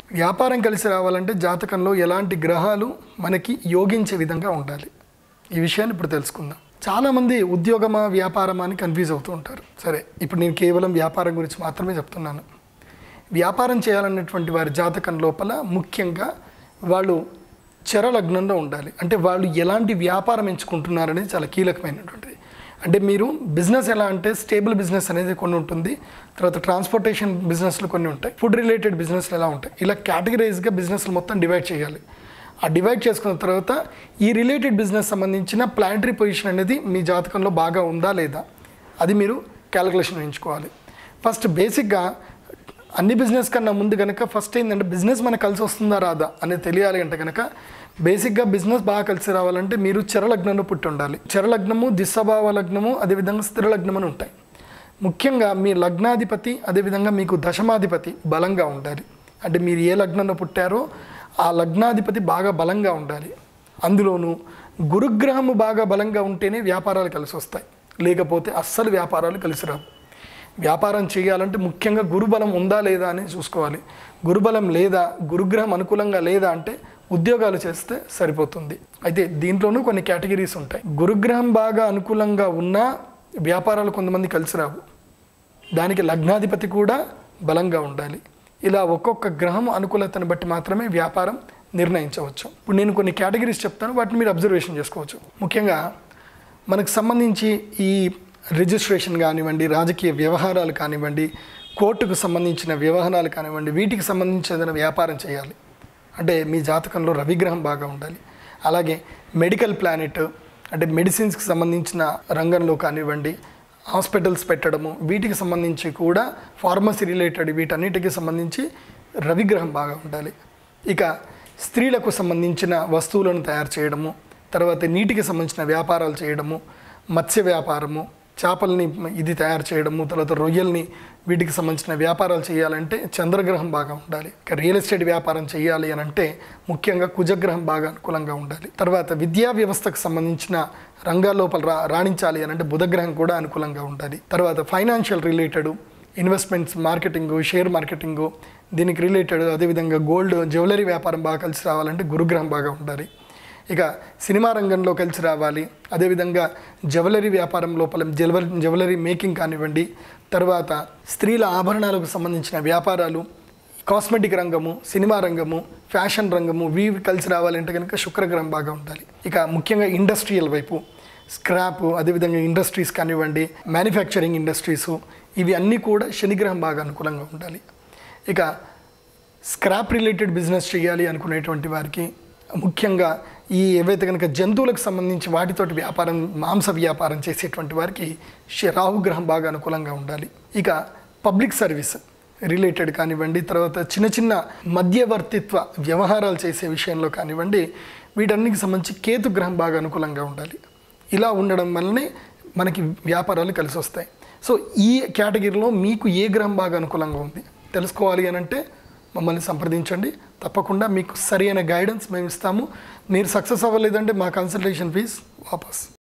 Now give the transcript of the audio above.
వ్యాపారం కలిసి రావాలంటే జాతకంలో ఎలాంటి గ్రహాలు మనకి యోగించే విధంగా ఉండాలి ఈ విషయాన్ని ఇప్పుడు తెలుసుకుందాం చాలామంది ఉద్యోగమా వ్యాపారమా అని కన్ఫ్యూజ్ అవుతూ ఉంటారు సరే ఇప్పుడు నేను కేవలం వ్యాపారం గురించి మాత్రమే చెప్తున్నాను వ్యాపారం చేయాలన్నటువంటి వారి జాతకం లోపల ముఖ్యంగా వాళ్ళు చరలగ్నంలో ఉండాలి అంటే వాళ్ళు ఎలాంటి వ్యాపారం ఎంచుకుంటున్నారనేది చాలా కీలకమైనటువంటిది అంటే మీరు బిజినెస్ ఎలా అంటే స్టేబుల్ బిజినెస్ అనేది కొన్ని ఉంటుంది తర్వాత ట్రాన్స్పోర్టేషన్ బిజినెస్లు కొన్ని ఉంటాయి ఫుడ్ రిలేటెడ్ బిజినెస్లు ఎలా ఉంటాయి ఇలా కేటగిరైజ్గా బిజినెస్లు మొత్తం డివైడ్ చేయాలి ఆ డివైడ్ చేసుకున్న తర్వాత ఈ రిలేటెడ్ బిజినెస్ సంబంధించిన ప్లానటరీ పొజిషన్ అనేది మీ జాతకంలో బాగా ఉందా లేదా అది మీరు క్యాలిక్యులేషన్ ఎంచుకోవాలి ఫస్ట్ బేసిక్గా అన్ని బిజినెస్ కన్నా ముందు కనుక ఫస్ట్ ఏంటంటే బిజినెస్ మనకు కలిసి వస్తుందా రాదా అనేది తెలియాలి అంటే కనుక బేసిక్గా బిజినెస్ బాగా కలిసి రావాలంటే మీరు చరలగ్నంలో పుట్టి ఉండాలి చరలగ్నము దిశభావ లగ్నము అదేవిధంగా స్థిర లగ్నం అని ఉంటాయి ముఖ్యంగా మీ లగ్నాధిపతి అదేవిధంగా మీకు దశమాధిపతి బలంగా ఉండాలి అంటే మీరు ఏ లగ్నంలో పుట్టారో ఆ లగ్నాధిపతి బాగా బలంగా ఉండాలి అందులోనూ గురుగ్రహము బాగా బలంగా ఉంటేనే వ్యాపారాలు కలిసి వస్తాయి లేకపోతే అస్సలు వ్యాపారాలు కలిసి రావు వ్యాపారం చేయాలంటే ముఖ్యంగా గురుబలం ఉందా లేదా అని చూసుకోవాలి గురుబలం లేదా గురుగ్రహం అనుకూలంగా లేదా అంటే ఉద్యోగాలు చేస్తే సరిపోతుంది అయితే దీంట్లోనూ కొన్ని కేటగిరీస్ ఉంటాయి గురుగ్రహం బాగా అనుకూలంగా ఉన్నా వ్యాపారాలు కొంతమంది కలిసి రావు దానికి లగ్నాధిపతి కూడా బలంగా ఉండాలి ఇలా ఒక్కొక్క గ్రహం అనుకూలతను బట్టి మాత్రమే వ్యాపారం నిర్ణయించవచ్చు ఇప్పుడు నేను కొన్ని కేటగిరీస్ చెప్తాను వాటిని మీరు అబ్జర్వేషన్ చేసుకోవచ్చు ముఖ్యంగా మనకు సంబంధించి ఈ రిజిస్ట్రేషన్ కానివ్వండి రాజకీయ వ్యవహారాలు కానివ్వండి కోర్టుకు సంబంధించిన వ్యవహారాలు కానివ్వండి వీటికి సంబంధించి ఏదైనా వ్యాపారం చేయాలి అంటే మీ జాతకంలో రవిగ్రహం బాగా ఉండాలి అలాగే మెడికల్ ప్లానెట్ అంటే మెడిసిన్స్కి సంబంధించిన రంగంలో కానివ్వండి హాస్పిటల్స్ పెట్టడము వీటికి సంబంధించి కూడా ఫార్మసీ రిలేటెడ్ వీటన్నిటికి సంబంధించి రవిగ్రహం బాగా ఉండాలి ఇక స్త్రీలకు సంబంధించిన వస్తువులను తయారు చేయడము తర్వాత నీటికి సంబంధించిన వ్యాపారాలు చేయడము మత్స్య వ్యాపారము చేపల్ని ఇది తయారు చేయడము తర్వాత రొయ్యల్ని వీటికి సంబంధించిన వ్యాపారాలు చేయాలంటే చంద్రగ్రహం బాగా ఉండాలి ఇక రియల్ ఎస్టేట్ వ్యాపారం చేయాలి అని అంటే ముఖ్యంగా కుజగ్రహం బాగా అనుకూలంగా ఉండాలి తర్వాత విద్యా వ్యవస్థకు సంబంధించిన రంగాల లోపల రా రాణించాలి అని అంటే బుధగ్రహం కూడా అనుకూలంగా ఉండాలి తర్వాత financial related investments marketing share marketing దీనికి రిలేటెడ్ అదేవిధంగా గోల్డ్ జ్యువెలరీ వ్యాపారం బాగా కలిసి రావాలంటే గురుగ్రహం బాగా ఉండాలి ఇక సినిమా రంగంలో కలిసి రావాలి అదేవిధంగా జ్యువెలరీ వ్యాపారం లోపల జ్యువెలరీ జ్యువెలరీ మేకింగ్ కానివ్వండి తర్వాత స్త్రీల ఆభరణాలకు సంబంధించిన వ్యాపారాలు కాస్మెటిక్ రంగము సినిమా రంగము ఫ్యాషన్ రంగము వీవి కలిసి రావాలంటే కనుక శుక్రగ్రహం బాగా ఉండాలి ఇక ముఖ్యంగా ఇండస్ట్రియల్ వైపు స్క్రాప్ అదేవిధంగా ఇండస్ట్రీస్ కానివ్వండి మ్యానుఫ్యాక్చరింగ్ ఇండస్ట్రీస్ ఇవి అన్నీ కూడా శనిగ్రహం బాగా అనుకూలంగా ఉండాలి ఇక స్క్రాప్ రిలేటెడ్ బిజినెస్ చేయాలి అనుకునేటువంటి వారికి ముఖ్యంగా ఈ ఏవైతే కనుక జంతువులకు సంబంధించి వాటితోటి వ్యాపారం మాంస వ్యాపారం చేసేటువంటి వారికి శ- రాహుగ్రహం బాగా అనుకూలంగా ఉండాలి ఇక పబ్లిక్ సర్వీస్ రిలేటెడ్ కానివ్వండి తర్వాత చిన్న చిన్న మధ్యవర్తిత్వ వ్యవహారాలు చేసే విషయంలో కానివ్వండి వీటన్నిటికి సంబంధించి కేతు గ్రహం బాగా అనుకూలంగా ఉండాలి ఇలా ఉండడం వల్లనే మనకి వ్యాపారాలు కలిసి వస్తాయి సో ఈ కేటగిరీలో మీకు ఏ గ్రహం బాగా అనుకూలంగా ఉంది తెలుసుకోవాలి అని అంటే మమ్మల్ని సంప్రదించండి తప్పకుండా మీకు సరైన గైడెన్స్ మేము ఇస్తాము మీరు సక్సెస్ అవ్వలేదంటే మా కన్సల్టేషన్ ఫీజ్ వాపస్